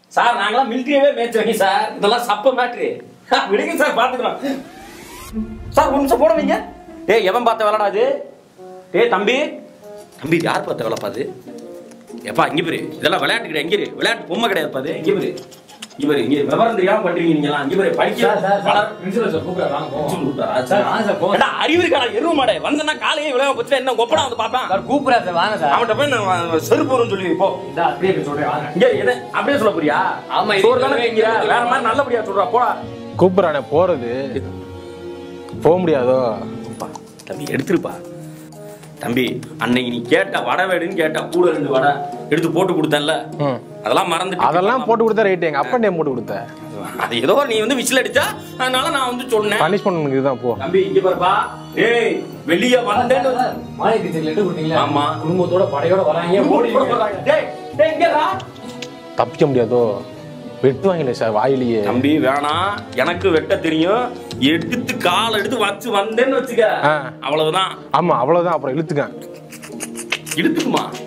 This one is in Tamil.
சார் நாங்களாம் மிலிட்டரியவே மேய்ச்சி வைங்க சார் இதெல்லாம் சப்ப மேட்ரு விடுங்க சார் பாத்துக்கிறோம் சார் ஒரு நிமிஷம் போட வைங்க டேய் எவன் பார்த்த வேலைடா அது டேய் தம்பி தம்பி இது யார் பார்த்த வேலைப்பா அது எப்பா இங்க பாரு இதெல்லாம் விளையாட்டு கிடையாது இங்க இரு. விளையாட்டு பொம்மை கிடையாதுப்பா அது இங்க பாரு இங்க பாரு இங்க விவரம் தெரியாம பண்றீங்க நீங்கலாம் இங்க பாரு படிக்க வளர- பிரின்சிபல் சார் கூப்பிடுறாரு வாங்க போவோம் கூப்பிடுறாரா? சார் வாங்க சார் போங்க ஏண்டா, அறிவு இருக்காடா எருவு மாடே வந்தனா காலையே விளையாம போச்சு என்ன ஒப்படா வந்து பாப்பான் சார் கூப்பிடுறாரு சார் வாங்க சார் அவன்கிட்ட போய் நான் செருப்பு வரும்னு சொல்லி போ இந்த அப்படியே போய் சொல்றேன் வாங்க இங்க எதை அப்படியே சொல்ல போறியா ஆமா, இது சோறு தானே இதுவே திங்கிற இங்க வேற மாதிரி நல்லபடியா சொல்றா போடா கூப்பிடுறானே போறது போக முடியாதோ அப்பா, தம்பி எடுத்துருப்பா தம்பி அன்னைக்கு நீ கேட்ட வடை வேடுன்னு கேட்ட கூட ரெண்டு வடை எடுத்து போட்டு கொடுத்தேன்ல ம். அதெல்லாம் மறந்துட்டு அதெல்லாம் போட்டு கொடுத்தா ரைட்டு எங்க அப்பா நேம் போட்டு கொடுத்த அது ஏதோ நீ வந்து விசில் அடிச்சா அதனால நான் வந்து சொன்னேன் பனிஷ்மெண்ட் இதுதான் போ தம்பி இங்க பாருப்பா ஏய் வெளிய வந்தேன்னு மாலை டீச்சர் லெட்டர் கொடுத்தீங்களா ஆமா. குடும்பத்தோட படையோட வராங்க ஓடி டேய் டேய் இங்கடா தப்பிக்க முடியாதோ வெட்டுவாங்களே சார் வாயிலேயே தம்பி வேணாம் எனக்கு வெட்ட தெரியும் எடுத்து கால் எடுத்து வச்சு வந்தேன்னு வச்சுக்க ஆ. அவ்வளவுதான் ஆமா அவ்வளவுதான் அப்புறம் இழுத்துக்கேன் இழுத்துக்குமா